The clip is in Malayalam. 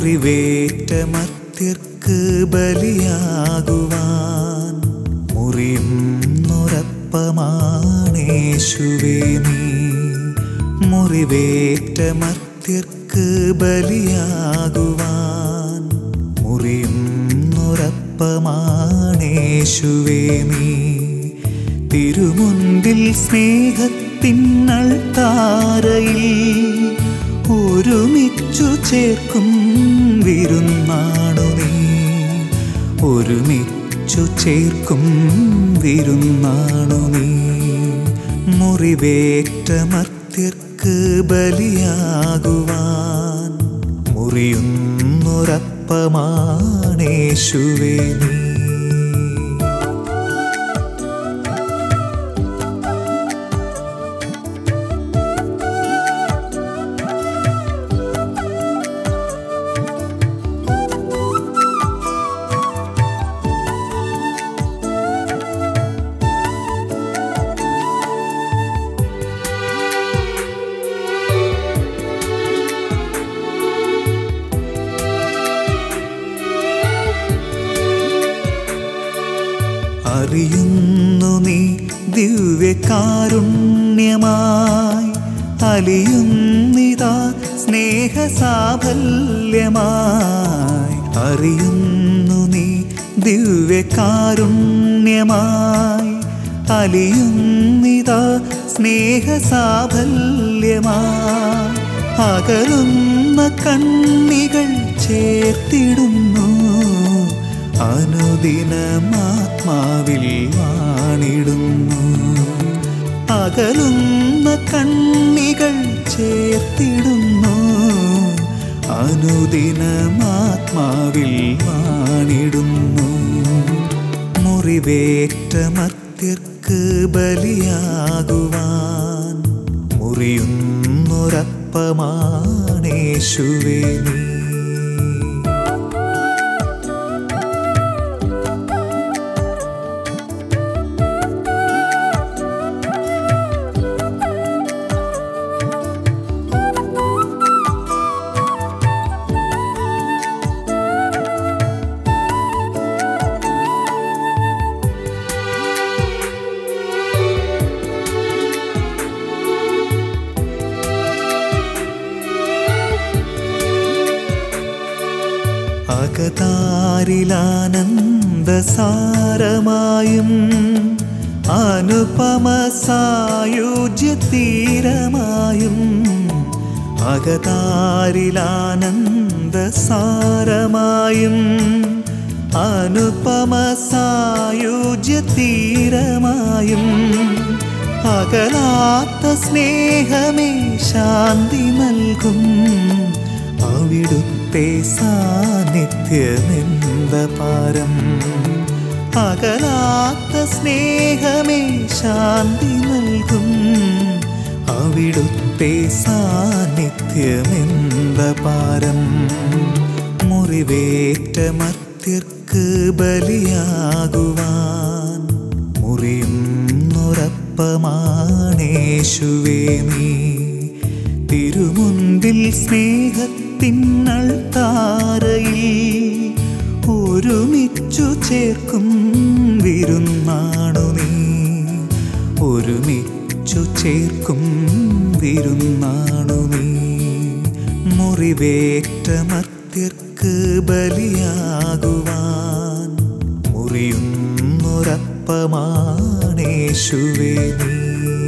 മുറിവേറ്റ മർത്യർക്ക് ബലിയാകുവാൻ മുറിയുന്നൊരപ്പമാണേശുവേ നീ മുറിവേറ്റ മർത്യർക്ക് ബലിയാകുവാൻ മുറിയുന്നൊരപ്പമാണേശുവേ നീ തിരുമുൻപിൽ സ്നേഹത്തിന്നൾ താരയിൽ ഒരുമിച്ചു ചേർക്കും വിരുന്നാണു നീ ഒരുമിച്ചു ചേർക്കും വിരുന്നാണു നീ മുറിവേറ്റ മർത്യർക്ക് ബലിയാകുവാൻ മുറിയുന്നൊരപ്പമാണേശുവേ നീ അറിയുന്നു നീ ദിവ്യകാരുണ്യമായി അലിയുന്നിതാ സ്നേഹസാഫല്യമായി അറിയുന്നു നീ ദിവ്യകാരുണ്യമായി അലിയുന്നിതാ സ്നേഹസാഫല്യമായി അകലുന്ന കണ്ണികൾ ചേർത്തിടുന്നു അനുദിനമാത്മാവിൽ വാണിടുന്നു അകലുന്ന കണ്ണികൾ ചേർത്തിടുന്നു അനുദിനമാത്മാവിൽ വാണിടുന്നു മുറിവേറ്റ മർത്യർക്ക് ബലിയാകുവാൻ മുറിയുന്നൊരപ്പമാണേശുവേ നീ അകതാരിലാനന്ദസാരമായും അനുപമ സായുജ്യതീരമായും അകതാരിലാനന്ദസാരമായും അനുപമ സായുജ്യതീരമായും അകലാത്ത സ്നേഹമേ ശാന്തി നൽകും അവിടുത്തെ സാന്നിധ്യമെന്ത പാരം അകലാത്ത സ്നേഹമേ ശാന്തി നൽകും അവിടുത്തെ സാന്നിധ്യമെന്ത പാരം മുറിവേറ്റ മർത്യർക്ക് ബലിയാകുവാൻ മുറിയുന്നൊരപ്പമാണേശുവേ നീ തിരുമുൻപിൽ സ്നേഹത്തിന്നൾ താരയിൽ ഒരുമിച്ചു ചേർക്കും വിരുന്നാണു നീ ഒരുമിച്ചു ചേർക്കും വിരുന്നാണു നീ മുറിവേറ്റ മർത്യർക്ക് ബലിയാകുവാൻ മുറിയുന്നൊരപ്പമാണേശുവേ നീ